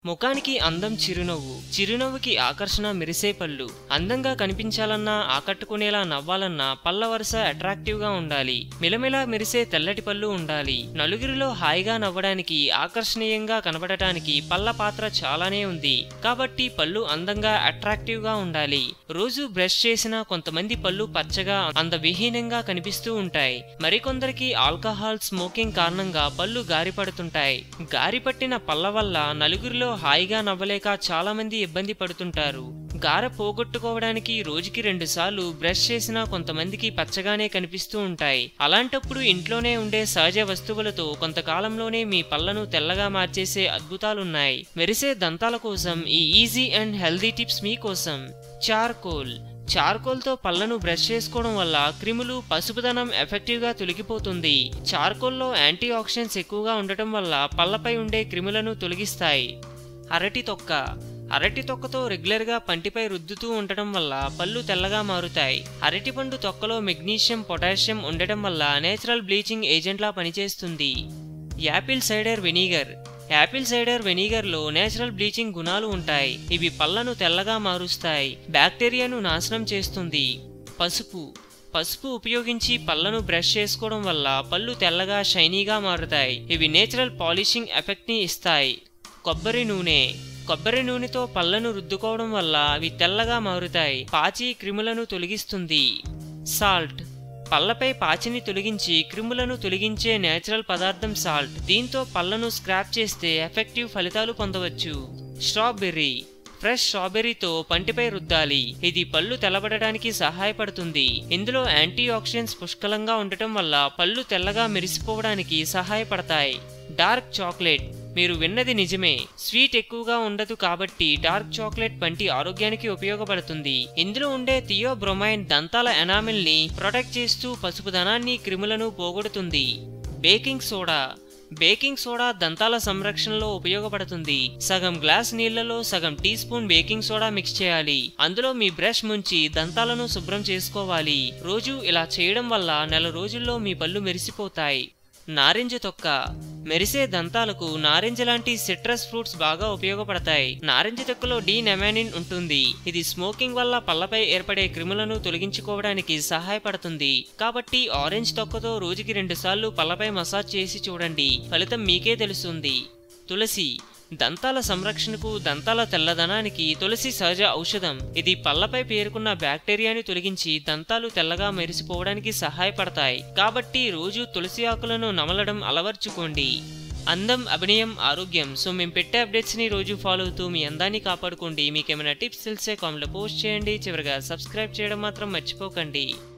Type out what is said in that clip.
ముఖానికి అందం చిరునవ్వు చిరునవ్వుకి ఆకర్షణ మెరిసే పళ్ళు అందంగా కనిపించాలన్నా ఆకట్టుకునేలా నవ్వాలన్నా పళ్ళ వరుస అట్రాక్టివ్ గా ఉండాలి మిలమిలా మెరిసే తెల్లటి పళ్ళు ఉండాలి నలుగురిలో హాయిగా నవ్వడానికి ఆకర్షణీయంగా కనబడటానికి పళ్ళ పాత్ర చాలానే ఉంది కాబట్టి పళ్ళు అందంగా అట్రాక్టివ్ గా ఉండాలి రోజు బ్రష్ చేసినా కొంతమంది పళ్ళు పచ్చగా అందవిహీనంగా కనిపిస్తూ ఉంటాయి మరికొందరికి ఆల్కహాల్ స్మోకింగ్ కారణంగా పళ్ళు గారిపడుతుంటాయి గారిపట్టిన పళ్ళ వల్ల నలుగురిలో హాయిగా నవ్వలేక చాలా మంది ఇబ్బంది పడుతుంటారు గార పోగొట్టుకోవడానికి రోజుకి రెండు సార్లు బ్రష్ చేసినా కొంతమందికి పచ్చగానే కనిపిస్తూ ఉంటాయి అలాంటప్పుడు ఇంట్లోనే ఉండే సహజ వస్తువులతో కొంతకాలంలోనే మీ పళ్ళను తెల్లగా మార్చేసే అద్భుతాలున్నాయి మెరిసే దంతాల కోసం ఈ ఈజీ అండ్ హెల్దీ టిప్స్ మీకోసం చార్కోల్ చార్కోల్తో పళ్ళను బ్రష్ చేసుకోవడం వల్ల క్రిములు పసుపుదనం ఎఫెక్టివ్గా తొలగిపోతుంది చార్కోల్లో యాంటీ ఆక్సిడెంట్స్ ఎక్కువగా ఉండటం వల్ల పళ్ళపై ఉండే క్రిములను తొలగిస్తాయి అరటి తొక్క అరటి తొక్కతో రెగ్యులర్గా పంటిపై రుద్దుతూ ఉండటం వల్ల పళ్ళు తెల్లగా మారుతాయి అరటిపండు తొక్కలో మెగ్నీషియం పొటాషియం ఉండటం వల్ల నేచురల్ బ్లీచింగ్ ఏజెంట్లా పనిచేస్తుంది apple cider vinegar apple cider వెనిగర్లో నేచురల్ బ్లీచింగ్ గుణాలు ఉంటాయి ఇవి పళ్ళను తెల్లగా మారుస్తాయి బ్యాక్టీరియాను నాశనం చేస్తుంది పసుపు పసుపు ఉపయోగించి పళ్ళను బ్రష్ చేసుకోవడం వల్ల పళ్ళు తెల్లగా షైనీగా మారుతాయి ఇవి నేచురల్ పాలిషింగ్ ఎఫెక్ట్ని ఇస్తాయి కొబ్బరి నూనె కొబ్బరి నూనెతో పళ్ళను రుద్దుకోవడం వల్ల అవి తెల్లగా మారుతాయి పాచి క్రిములను తొలగిస్తుంది సాల్ట్ పళ్ళపై పాచిని తొలగించి క్రిములను తొలగించే నేచురల్ పదార్థం సాల్ట్ దీంతో పళ్ళను స్క్రాప్ చేస్తే ఎఫెక్టివ్ ఫలితాలు పొందవచ్చు స్ట్రాబెర్రీ ఫ్రెష్ స్ట్రాబెర్రీతో పంటిపై రుద్దాలి ఇది పళ్ళు తెల్లబడడానికి సహాయపడుతుంది ఇందులో యాంటీ ఆక్సిడెంట్స్ పుష్కలంగా ఉండటం వల్ల పళ్ళు తెల్లగా మెరిసిపోవడానికి సహాయపడతాయి డార్క్ చాక్లెట్ మీరు విన్నది నిజమే స్వీట్ ఎక్కువగా ఉండదు కాబట్టి డార్క్ చాక్లెట్ పంటి ఆరోగ్యానికి ఉపయోగపడుతుంది ఇందులో ఉండే థియోబ్రొమైన్ దంతాల ఎనామిల్ ని ప్రొటెక్ట్ చేస్తూ పసుపుదనాన్ని క్రిములను పోగొడుతుంది బేకింగ్ సోడా బేకింగ్ సోడా దంతాల సంరక్షణలో ఉపయోగపడుతుంది సగం గ్లాస్ నీళ్లలో సగం teaspoon baking soda mix చేయాలి అందులో మీ బ్రష్ ముంచి దంతాలను శుభ్రం చేసుకోవాలి రోజు ఇలా చేయడం వల్ల నెల రోజుల్లో మీ పళ్ళు మెరిసిపోతాయి నారింజ తొక్క మెరిసే దంతాలకు నారింజ లాంటి సిట్రస్ ఫ్రూట్స్ బాగా ఉపయోగపడతాయి నారింజ తొక్కలో డీ నెమానిన్ ఉంటుంది ఇది స్మోకింగ్ వల్ల పళ్ళపై ఏర్పడే క్రిములను తొలగించుకోవడానికి సహాయపడుతుంది కాబట్టి ఆరెంజ్ తొక్కతో రోజుకి రెండు సార్లు పళ్ళపై మసాజ్ చేసి చూడండి ఫలితం మీకే తెలుస్తుంది తులసి దంతాల సంరక్షణకు దంతాల తెల్లదనానికి తులసి సహజ ఔషధం ఇది పళ్ళపై పేరుకున్న బ్యాక్టీరియాని తొలగించి దంతాలు తెల్లగా మెరిసిపోవడానికి సహాయపడతాయి కాబట్టి రోజు తులసి ఆకులను నమలడం అలవర్చుకోండి అందం అభినయం ఆరోగ్యం సో మేము పెట్టే అప్డేట్స్ని రోజు ఫాలో అవుతూ మీ అందాన్ని కాపాడుకోండి మీకు ఏమైనా టిప్స్ తెలిసే కామెంట్లో పోస్ట్ చేయండి చివరిగా సబ్స్క్రైబ్ చేయడం మాత్రం మర్చిపోకండి